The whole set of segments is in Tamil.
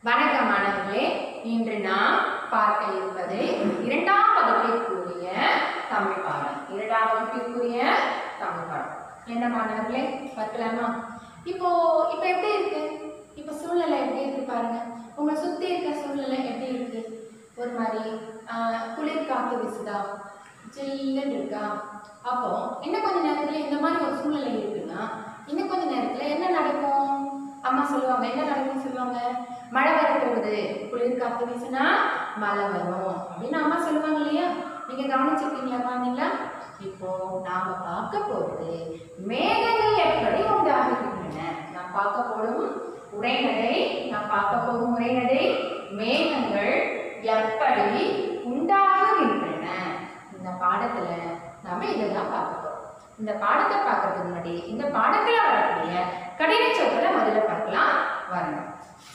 வணக்கம் மாணவர்களே இன்று நாம் பார்க்க இருப்பது இரண்டாம் வகுப்பிற்குரிய தமிழ் பாடம் இரண்டாம் வகுப்பிற்குரிய தமிழ் பாடம் என்ன மாணவர்களே பார்க்கலாமா இப்போ இப்போ எப்படி இருக்கு இப்போ சூழ்நிலை எப்படி இருக்கு பாருங்க உங்களை சுத்தி இருக்க சூழ்நிலை எப்படி இருக்கு ஒரு மாதிரி ஆஹ், குளிர் காத்து வீசுதா ஜில்லுன்னு இருக்கா அப்போ இன்னும் கொஞ்ச நேரத்துல இந்த மாதிரி ஒரு சூழ்நிலை இருக்குன்னா இன்னும் கொஞ்ச நேரத்துல என்ன நடக்கும் அம்மா சொல்லுவாங்க என்ன நடக்கும்னு சொல்லுவாங்க மழை வர போகுது குளிர் காத்து வீசுனா மழை வரும் அப்படின்னு அம்மா சொல்லுவாங்க இல்லையா நீங்க கவனிச்சிருக்கீங்களா குழந்தைங்களா இப்போ நாம பார்க்க போறது மேகங்கள் எப்படி உண்டாகுகின்றன நான் பார்க்க போடும் உரைநடை நான் பார்க்க போகும் உரைநடை மேகங்கள் எப்படி உண்டாகுகின்றன இந்த பாடத்துல நாம இதெல்லாம் பார்க்க போறோம் இந்த பாடத்தை பார்க்கறதுக்கு முன்னாடி இந்த பாடத்துல வரக்கூடிய கடின சொற்களை முதல்ல பார்க்கலாம் வரணும்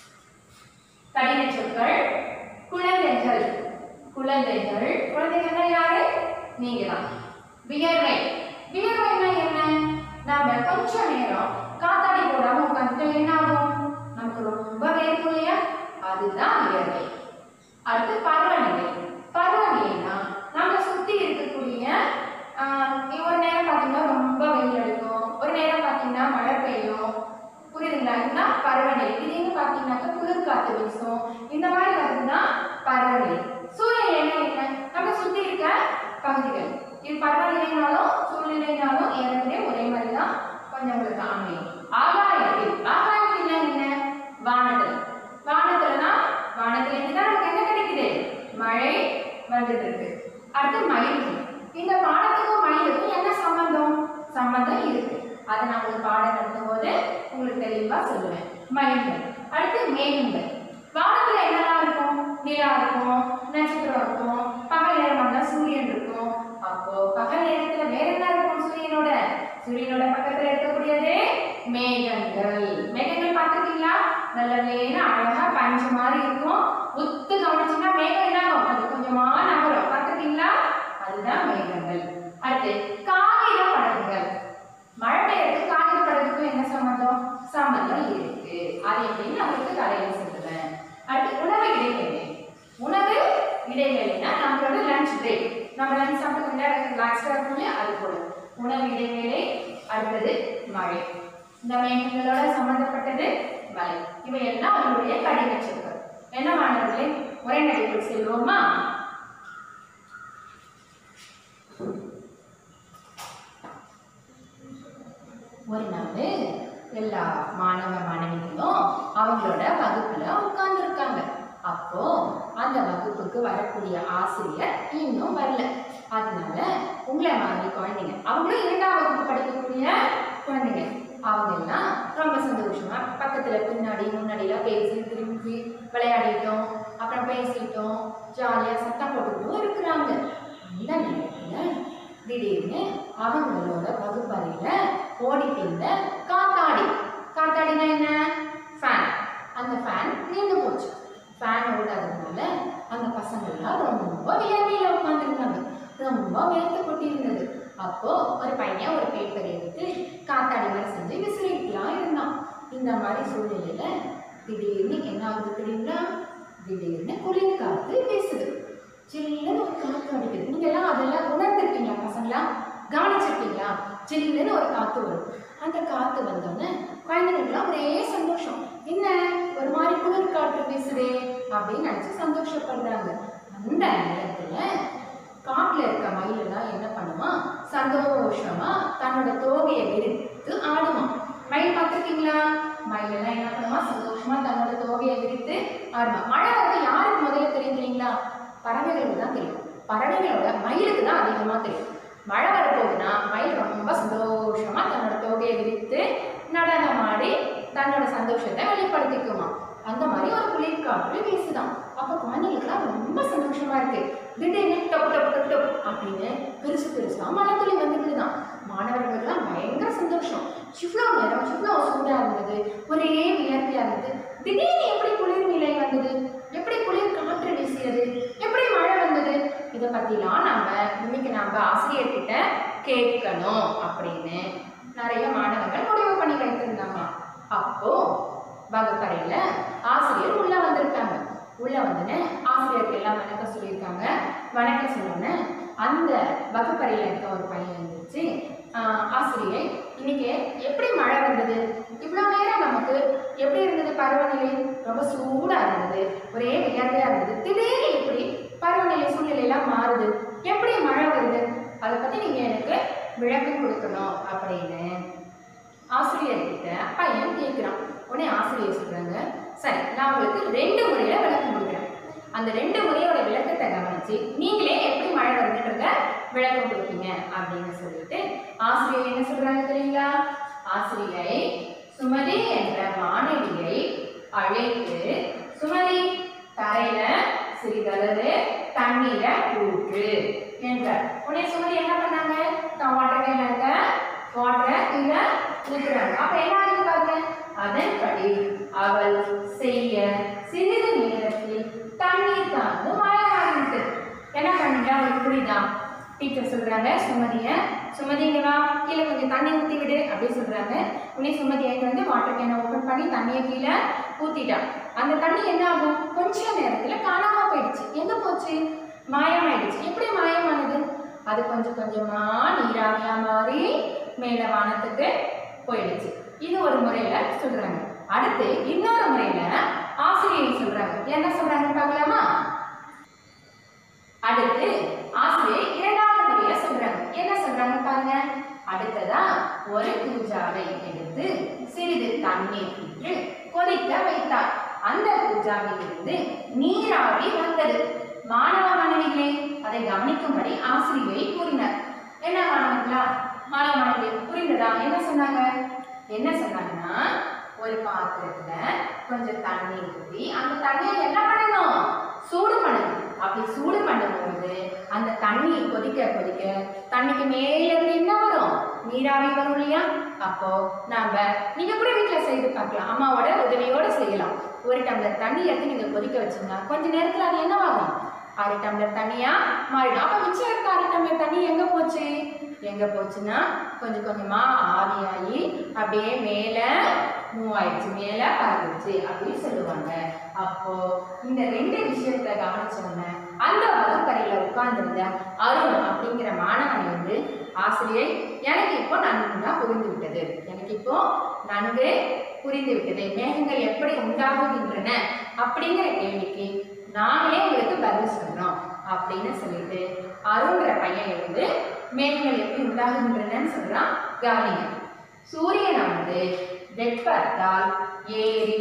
கடின சொற்கள் குழந்தைகள் குழந்தைகள் குழந்தைகள்னா யாரு நீங்க தான் வியர்வை வியர்வைனா என்ன நாம கொஞ்ச நேரம் காத்தாடி போடாம உட்காந்துட்டு என்ன ஆகும் நமக்கு ரொம்ப வேர்க்கும் இல்லையா அதுதான் வியர்வை அடுத்து பருவநிலை பருவநிலைனா நம்ம சுத்தி இருக்கக்கூடிய ஆஹ், ஒரு நேரம் பார்த்தீங்கன்னா ரொம்ப வெயில் அடிக்கும் ஒரு நேரம் பார்த்தீங்கன்னா மழை பெய்யும் புரியுதுங்களா இதுதான் பருவநிலை திடீர்னு பார்த்தீங்கன்னாக்கா குளிர் காத்து வீசும் இந்த மாதிரி வருதுன்னா பருவநிலை சூழ்நிலைனா என்ன நம்ம சுத்தி இருக்க பகுதிகள் இது பருவநிலைனாலும் சூழ்நிலைனாலும் ஏற்கனவே ஒரே மாதிரி தான் கொஞ்சம் உங்களுக்கு அமையும் ஆகாயத்தில் ஆகாயத்தில் என்ன வானத்தில் வானத்துலனா வானத்துல இருந்து தான் நமக்கு என்ன கிடைக்குது மழை வந்துட்டு இருக்கு அடுத்து மயில்கள் இந்த வானத்துக்கும் மயிலுக்கும் என்ன சம்பந்தம் சம்பந்தம் இருக்கு அதை நான் உங்களுக்கு பாடம் நடத்தும் போது உங்களுக்கு தெளிவா சொல்லுவேன் மயில்கள் அடுத்து மேகங்கள் வானத்துல என்னெல்லாம் இருக்கும் நிலா இருக்கும் நட்சத்திரம் இருக்கும் பகல் நேரம் வந்தா சூரியன் இருக்கும் அப்போ பகல் நேரத்துல வேற என்ன இருக்கும் சூரியனோட சூரியனோட பக்கத்துல இருக்கக்கூடியது மேகங்கள் மேகங்கள் பார்த்துருக்கீங்களா நல்ல வேணும் அழகா பஞ்சு மாதிரி இருக்கும் உத்து கவனிச்சுன்னா மேகம் என்ன ஆகும் அது கொஞ்சமா நகரும் பார்த்துருக்கீங்களா அதுதான் மேகங்கள் அடுத்து காகித படகுகள் மழை பெய்யறதுக்கு காகித படகுக்கும் என்ன சம்மந்தம் சம்மந்தம் இருக்கு அது எப்படின்னு உங்களுக்கு கதையில சொல்லுவேன் அடுத்து உணவு இடைவேளை உணவு இடைவேளைனா நம்மளோட லஞ்ச் பிரேக் நம்ம லஞ்ச் சாப்பிட்டு கொஞ்ச நேரம் ரிலாக்ஸ்டாக இருக்கும் இல்லையா அது போல உணவு இடைவேளை அடுத்தது மழை இந்த மேகங்களோட சம்பந்தப்பட்டது மழை இவை எல்லாம் உங்களுடைய கடின சொற்கள் என்ன மாணவர்களே ஒரே நடைக்குள் செல்வோமா ஒரு நாள் எல்லா மாணவ மாணவிகளும் அவங்களோட வகுப்புல உட்கார்ந்து இருக்காங்க அப்போ அந்த வகுப்புக்கு வரக்கூடிய ஆசிரியர் இன்னும் வரல அதனால உங்களை மாதிரி குழந்தைங்க அவங்களும் இரண்டாம் வகுப்பு படிக்கக்கூடிய குழந்தைங்க அவங்க எல்லாம் ரொம்ப சந்தோஷமா பக்கத்துல பின்னாடி முன்னாடிலாம் பேசி திரும்பி விளையாடிட்டோம் அப்புறம் பேசிட்டோம் ஜாலியா சத்தம் போட்டுக்கிட்டும் இருக்கிறாங்க அந்த நேரத்துல திடீர்னு அவங்களோட வகுப்பறையில ஓடிட்டு இருந்த காத்தாடி காத்தாடினா என்ன ஃபேன் அந்த ஃபேன் நின்று போச்சு ஃபேன் ஓடாததுனால அந்த பசங்கள்லாம் ரொம்ப வியர்வையில உட்காந்துருந்தாங்க ரொம்ப வேர்த்து கொட்டி இருந்தது அப்போ ஒரு பையன் ஒரு பேப்பர் எடுத்து காத்தாடி மாதிரி செஞ்சு விசிறிக்கலாம் இருந்தான் இந்த மாதிரி சூழ்நிலையில திடீர்னு என்ன ஆகுது தெரியுங்களா திடீர்னு குளிர் காத்து வீசுது சில்லுன்னு ஒரு காத்து அடிக்குது நீங்க எல்லாம் அதெல்லாம் உணர்ந்திருக்கீங்களா பசங்களா கவனிச்சிருக்கீங்களா சில்லுன்னு ஒரு காத்து வரும் அந்த காத்து வந்தோடனே குழந்தைங்களுக்குலாம் ஒரே சந்தோஷம் என்ன ஒரு மாதிரி குளிர் காற்று வீசுதே அப்படின்னு நினைச்சு சந்தோஷப்படுறாங்க அந்த நேரத்துல காட்டுல இருக்க மயிலெல்லாம் என்ன பண்ணுமா சந்தோஷமா தன்னோட தோகையை விரித்து ஆடுமா மயில் பார்த்துருக்கீங்களா மயிலெல்லாம் என்ன பண்ணுமா சந்தோஷமா தன்னோட தோகையை விரித்து ஆடுமா மழை வந்து யாருக்கு முதல்ல தெரியும் தெரியுங்களா பறவைகளுக்கு தான் தெரியும் பறவைகளோட மயிலுக்கு தான் அதிகமாக தெரியும் மழை வரப்போகுதுன்னா மயில் ரொம்ப சந்தோஷமா தன்னோட தோகையை விரித்து நடனமாடி தன்னோட சந்தோஷத்தை வெளிப்படுத்திக்குமா அந்த மாதிரி ஒரு குளிர் காற்று வீசுதான் அப்போ குழந்தைங்களுக்குலாம் ரொம்ப சந்தோஷமா இருக்கு திடீர்னு டொப் டொப் டொப் டொப் அப்படின்னு பெருசு பெருசா மழை துளி வந்துட்டுதான் மாணவர்களுக்கெல்லாம் பயங்கர சந்தோஷம் இவ்வளோ நேரம் இவ்வளோ சூடாக இருந்தது ஒரே வியர்வையா இருந்தது திடீர்னு எப்படி குளிர் நிலை வந்தது எப்படி குளிர் காற்று வீசியது எப்படி மழை வந்தது இதை பற்றிலாம் நம்ம இன்னைக்கு நம்ம ஆசிரியர்கிட்ட கேட்கணும் அப்படின்னு நிறைய மாணவர்கள் முடிவு பண்ணி வைத்திருந்தாங்க அப்போ வகுப்பறையில ஆசிரியர் உள்ள வந்திருந்தாங்க உள்ள வந்துன்னு ஆசிரியருக்கு எல்லாம் வணக்கம் சொல்லியிருக்காங்க வணக்கம் சொன்னோன்னே அந்த வகுப்பறையில் இருக்க ஒரு பையன் இருந்துச்சு ஆஹ் ஆசிரியை இன்னைக்கு எப்படி மழை வந்தது இவ்வளோ நேரம் நமக்கு எப்படி இருந்தது பருவநிலை ரொம்ப சூடாக இருந்தது ஒரே வியர்வையாக இருந்தது திடீர்னு எப்படி பருவநிலை சூழ்நிலையெல்லாம் மாறுது எப்படி மழை வருது அதை பற்றி நீங்கள் எனக்கு விளக்கம் கொடுக்கணும் அப்படின்னு ஆசிரியர்கிட்ட பையன் கேட்குறான் உடனே ஆசிரியர் சொல்கிறாங்க சரி நான் உங்களுக்கு ரெண்டு முறையில் விளக்கம் கொடுக்குறேன் அந்த ரெண்டு முறையோட விளக்கத்தை கவனிச்சு நீங்களே எப்படி மழை வருதுன்றத விளக்கம் கொடுப்பீங்க அப்படின்னு சொல்லிட்டு ஆசிரியர் என்ன சொல்றாங்க தெரியுங்களா ஆசிரியை சுமதி என்ற மாணவியை அழைத்து சுமதி தரையில சிறிதளவு தண்ணீரை ஊற்று என்றார் உடனே சுமதி என்ன பண்ணாங்க தான் வாட்டர் கேன்ல இருக்க வாட்டரை கீழே ஊத்துறாங்க அப்ப என்ன ஆகுது பாருங்க அதன்படி அவள் செய்ய சிறிது நேரத்தில் தண்ணீர் தாழ்ந்து மழையாகிட்டு என்ன பண்ணீங்க அவளுக்கு புரியுதா டீச்சர் சொல்றாங்க சுமதிய சுமதிங்க வா கீழே கொஞ்சம் தண்ணி ஊற்றி விடு அப்படி சொல்றாங்க உடனே சுமதி ஆகிட்டு வந்து வாட்டர் கேனை ஓப்பன் பண்ணி தண்ணியை கீழே ஊத்திட்டான் அந்த தண்ணி என்ன ஆகும் கொஞ்ச நேரத்துல காணாம போயிடுச்சு எங்க போச்சு மாயமாயிடுச்சு எப்படி மாயமானது அது கொஞ்சம் கொஞ்சமா நீராவியா மாறி மேல வானத்துக்கு போயிடுச்சு இது ஒரு முறையில சொல்றாங்க அடுத்து இன்னொரு முறையில ஆசிரியை சொல்றாங்க என்ன சொல்றாங்க பார்க்கலாமா அடுத்து ஆசிரியர் இரண்டாவது முறைய சொல்றாங்க என்ன சொல்றாங்க பாருங்க அடுத்ததா ஒரு பூஜாவை எடுத்து சிறிது தண்ணீர் விட்டு கொதிக்க வைத்தார் அந்த பூஜாவிலிருந்து நீராவி வந்தது மாணவ மாணவிகளே அதை கவனிக்கும்படி ஆசிரியை கூறினார் என்ன மாணவர்களா மாணவ மாணவிகளே புரிந்ததா என்ன சொன்னாங்க என்ன சொன்னாங்கன்னா ஒரு பாத்திரத்துல கொஞ்சம் தண்ணி ஊற்றி அந்த தண்ணியை என்ன பண்ணணும் சூடு பண்ணணும் அப்படி சூடு பண்ணும்போது அந்த தண்ணி கொதிக்க கொதிக்க தண்ணிக்கு மேல இருந்து என்ன வரும் நீராவி வரும் இல்லையா அப்போ நாம நீங்க கூட வீட்டுல செய்து பார்க்கலாம் அம்மாவோட உதவியோட செய்யலாம் ஒரு டம்ளர் தண்ணி எடுத்து நீங்க கொதிக்க வச்சீங்கன்னா கொஞ்ச நேரத்துல அது என்னவாகும் அரை டம்ளர் தண்ணியா மாறிடும் அப்ப மிச்சம் இருக்க அரை டம்ளர் தண்ணி எங்க போச்சு எங்க போச்சுன்னா கொஞ்சம் கொஞ்சமா ஆவியாகி அப்படியே மேல மூவ் ஆயிடுச்சு மேல பறந்துச்சு அப்படின்னு சொல்லுவாங்க அப்போ இந்த ரெண்டு விஷயத்தை கவனிச்ச உடனே அந்த வகுப்பறையில உட்கார்ந்திருந்த அருண் அப்படிங்கிற மாணவன் வந்து ஆசிரியை எனக்கு இப்போ நன்கு புரிந்து விட்டது எனக்கு இப்போ நன்கு புரிந்து விட்டது மேகங்கள் எப்படி உண்டாகுகின்றன அப்படிங்கிற கேள்விக்கு நாங்களே உங்களுக்கு பதில் சொல்றோம் அப்படின்னு சொல்லிட்டு அருண்ற பையன் வந்து மேகங்கள் எப்படி உண்டாகுகின்றனன்னு சொல்றான் கவனிங்க சூரியனானது வெப்பத்தால் ஏரி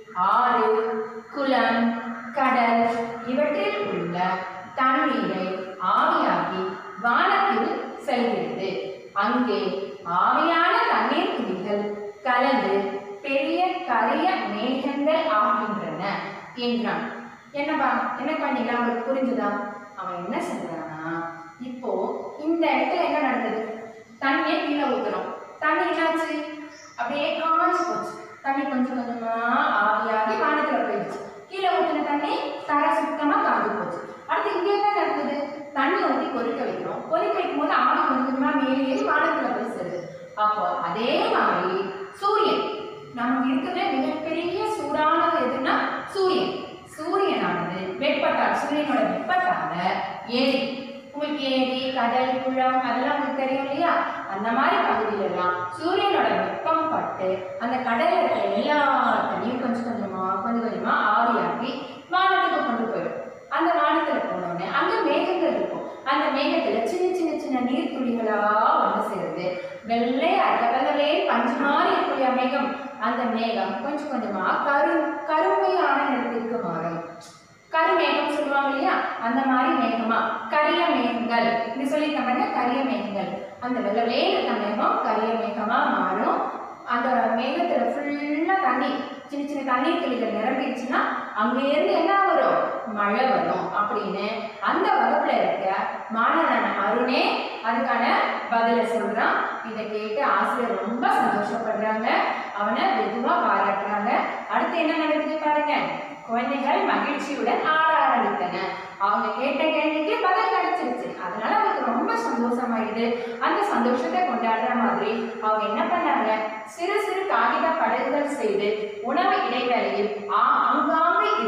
ஆறு குளம் கடல் இவற்றில் உள்ள தண்ணீரை ஆவியாகி வானத்தில் செல்கிறது அங்கே ஆவியான தண்ணீர் துளிகள் கலந்து பெரிய கரிய மேகங்கள் ஆகின்றன என்றான் என்னப்பா என்ன பண்ணீங்களா அவங்களுக்கு புரிஞ்சுதா அவன் என்ன சொல்றான்னா இப்போ இந்த இடத்துல என்ன நடந்தது தண்ணியை கீழே ஊத்துறோம் தண்ணி என்னாச்சு அப்படியே காஞ்சு போச்சு தண்ணி கொஞ்சம் கொஞ்சமா ஆவியாகி வானத்துல போயிடுச்சு கீழே ஊற்றின தண்ணி தரை சுத்தமா காஞ்சு போச்சு அடுத்து இங்க என்ன நடக்குது தண்ணி ஊற்றி கொதிக்க வைக்கிறோம் கொதிக்க வைக்கும் போது ஆவி கொஞ்சம் கொஞ்சமா மேலே ஏறி வானத்துல போய் சேருது அப்போ அதே மாதிரி சூரியன் நமக்கு இருக்கிற மிகப்பெரிய சூடானது எதுன்னா சூரியன் சூரியனானது வெப்பத்தால் சூரியனோட வெப்பத்தால ஏரி உங்களுக்கு ஏரி கடல் குளம் அதெல்லாம் உங்களுக்கு தெரியும் இல்லையா அந்த மாதிரி பகுதியிலலாம் சூரியனோட வெப்பம் பட்டு அந்த கடல்ல இருக்கிற எல்லா தண்ணியும் கொஞ்சம் கொஞ்சமா கொஞ்சம் கொஞ்சமா ஆவியாகி வானத்துக்கு கொண்டு போயிடும் அந்த வானத்துல போனோடனே அங்க மேகங்கள் இருக்கும் அந்த மேகத்துல சின்ன சின்ன சின்ன நீர் துளிகளா வந்து சேருது வெள்ளை அகவலே பஞ்சு மாதிரி இருக்கக்கூடிய மேகம் அந்த மேகம் கொஞ்சம் கொஞ்சமா கரு கருமையான நிறத்திற்கு மாறும் கருமேகம் சொல்லுவாங்க இல்லையா அந்த மாதிரி மேகமா கரிய மேகங்கள் இது சொல்லியிருக்காங்க பாருங்க, கரிய மேகங்கள் அந்த வெள்ளை வேலை மேகம் கரிய மேகமா மாறும் அந்த மேகத்துல ஃபுல்லா தண்ணி சின்ன சின்ன தண்ணீர் துளிகள் நிரம்பிடுச்சுன்னா அங்கேருந்து என்ன வரும் மழை வரும் அப்படின்னு அந்த வகுப்புல இருக்க மாணவனான அருணே அதுக்கான பதிலை சொல்றான் இதை கேட்டு ஆசிரியர் ரொம்ப சந்தோஷப்படுறாங்க அவனை வெகுவா பாராட்டுறாங்க அடுத்து என்ன நடக்குது பாருங்க குழந்தைகள் மகிழ்ச்சியுடன் ஆட ஆரம்பித்தன அவங்க கேட்ட கேள்விக்கு பதில் கிடைச்சிருச்சு அதனால அவங்களுக்கு ரொம்ப சந்தோஷமாயிடுது அந்த சந்தோஷத்தை கொண்டாடுற மாதிரி அவங்க என்ன பண்ணாங்க சிறு சிறு காகித படகுகள் செய்து உணவு இடைவேளையில் ஆ- ஆங்காங்கே இருந்த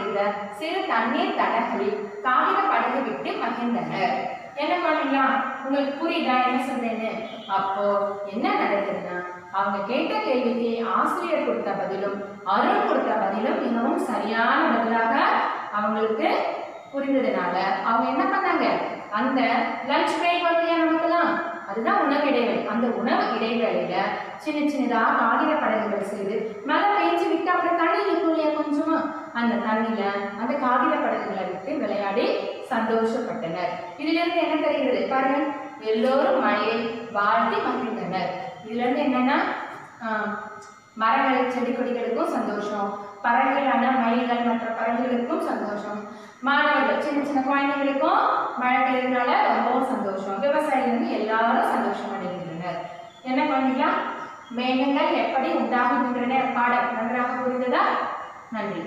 இருந்த சிறு தண்ணீர் தடங்களில் காகித படகு விட்டு மகிழ்ந்தனர் என்ன பண்ணலாம் உங்களுக்கு புரியுதா என்ன சொல்றேன்னு அப்போ என்ன நடக்குதுன்னா அவங்க கேட்ட கேள்விக்கு ஆசிரியர் கொடுத்த பதிலும் அருண் கொடுத்த பதிலும் மிகவும் சரியான பதிலாக அவங்களுக்கு புரிந்ததுனால அவங்க என்ன பண்ணாங்க அந்த லஞ்ச் பிரேக் வருது நமக்குலாம் அதுதான் உணவு இடைவெளி அந்த உணவு இடைவேளையில சின்ன சின்னதா காகித படகுகள் செய்து மழை பெஞ்சு விட்டு அப்புறம் தண்ணி இருக்கும் இல்லையா கொஞ்சமா அந்த தண்ணியில அந்த காகித படகுகளை விட்டு விளையாடி சந்தோஷப்பட்டனர் இதுல இருந்து என்ன தெரிகிறது பாருங்க எல்லோரும் மழையை வாழ்த்தி மகிழ்ந்தனர் இதுல இருந்து என்னன்னா ஆஹ், மரங்கள் செடி கொடிகளுக்கும் சந்தோஷம் பறவைகளான மயில்கள் மற்ற பறவைகளுக்கும் சந்தோஷம் மாணவர்கள் சின்ன சின்ன குழந்தைகளுக்கும் மழை பெய்யறதுனால ரொம்பவும் சந்தோஷம் விவசாயிகள் வந்து எல்லாரும் சந்தோஷம் அடைகின்றனர் என்ன பண்ணிக்கலாம் மேகங்கள் எப்படி உண்டாகுகின்றன பாடம் நன்றாக புரிந்ததா நன்றி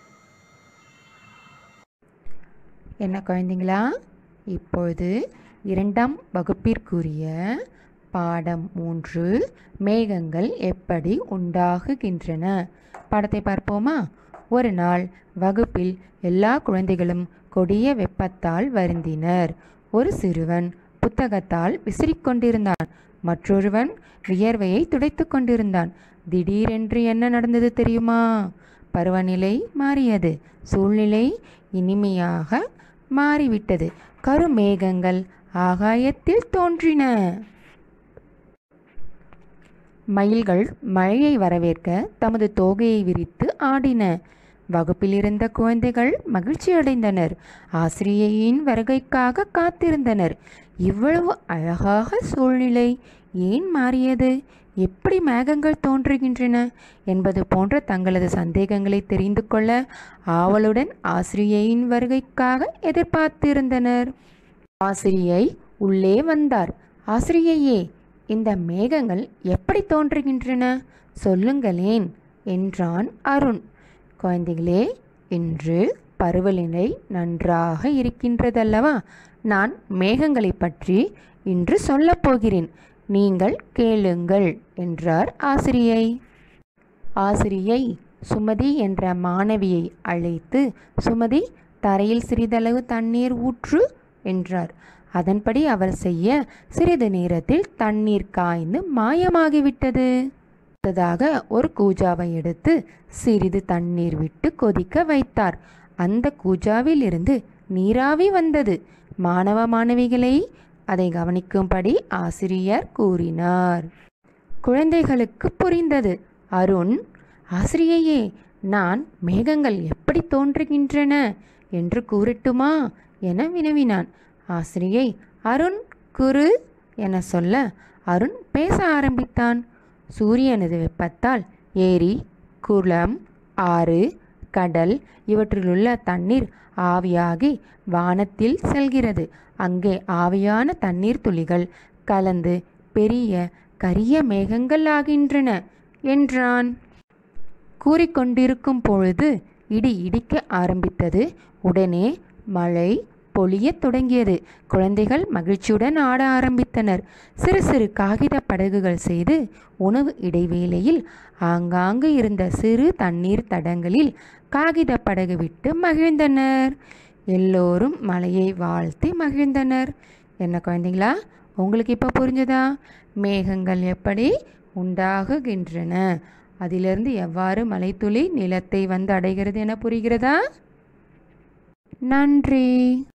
என்ன குழந்தைங்களா இப்பொழுது இரண்டாம் வகுப்பிற்குரிய பாடம் மூன்று மேகங்கள் எப்படி உண்டாகுகின்றன பாடத்தை பார்ப்போமா ஒரு நாள் வகுப்பில் எல்லா குழந்தைகளும் கொடிய வெப்பத்தால் வருந்தினர் ஒரு சிறுவன் புத்தகத்தால் விசிறிக் கொண்டிருந்தான் மற்றொருவன் வியர்வையை துடைத்துக் கொண்டிருந்தான் திடீரென்று என்ன நடந்தது தெரியுமா பருவநிலை மாறியது சூழ்நிலை இனிமையாக மாறிவிட்டது கருமேகங்கள் ஆகாயத்தில் தோன்றின மயில்கள் மழையை வரவேற்க தமது தோகையை விரித்து ஆடின வகுப்பில் இருந்த குழந்தைகள் மகிழ்ச்சி அடைந்தனர் ஆசிரியையின் வருகைக்காக காத்திருந்தனர் இவ்வளவு அழகாக சூழ்நிலை ஏன் மாறியது எப்படி மேகங்கள் தோன்றுகின்றன என்பது போன்ற தங்களது சந்தேகங்களை தெரிந்து கொள்ள ஆவலுடன் ஆசிரியையின் வருகைக்காக எதிர்பார்த்திருந்தனர் ஆசிரியை உள்ளே வந்தார் ஆசிரியையே இந்த மேகங்கள் எப்படி தோன்றுகின்றன சொல்லுங்களேன் என்றான் அருண் குழந்தைகளே இன்று பருவநிலை நன்றாக இருக்கின்றதல்லவா நான் மேகங்களை பற்றி இன்று சொல்லப் போகிறேன் நீங்கள் கேளுங்கள் என்றார் ஆசிரியை ஆசிரியை சுமதி என்ற மாணவியை அழைத்து சுமதி தரையில் சிறிதளவு தண்ணீர் ஊற்று என்றார் அதன்படி அவர் செய்ய சிறிது நேரத்தில் தண்ணீர் காய்ந்து மாயமாகிவிட்டது அடுத்ததாக ஒரு கூஜாவை எடுத்து சிறிது தண்ணீர் விட்டு கொதிக்க வைத்தார் அந்த கூஜாவில் இருந்து நீராவி வந்தது மாணவ மாணவிகளை அதை கவனிக்கும்படி ஆசிரியர் கூறினார் குழந்தைகளுக்கு புரிந்தது அருண் ஆசிரியையே நான் மேகங்கள் எப்படி தோன்றுகின்றன என்று கூறட்டுமா என வினவினான் ஆசிரியை அருண் குரு என சொல்ல அருண் பேச ஆரம்பித்தான் சூரியனது வெப்பத்தால் ஏரி குளம் ஆறு கடல் இவற்றிலுள்ள தண்ணீர் ஆவியாகி வானத்தில் செல்கிறது அங்கே ஆவியான தண்ணீர் துளிகள் கலந்து பெரிய கரிய மேகங்கள் ஆகின்றன என்றான் கூறிக்கொண்டிருக்கும் பொழுது இடி இடிக்க ஆரம்பித்தது உடனே மழை பொழியத் தொடங்கியது குழந்தைகள் மகிழ்ச்சியுடன் ஆட ஆரம்பித்தனர் சிறு சிறு காகித படகுகள் செய்து உணவு இடைவேளையில் ஆங்காங்கு இருந்த சிறு தண்ணீர் தடங்களில் காகித படகு விட்டு மகிழ்ந்தனர் எல்லோரும் மலையை வாழ்த்தி மகிழ்ந்தனர் என்ன குழந்தைங்களா உங்களுக்கு இப்போ புரிஞ்சதா மேகங்கள் எப்படி உண்டாகுகின்றன அதிலிருந்து எவ்வாறு மலைத்துளி நிலத்தை வந்து அடைகிறது என புரிகிறதா நன்றி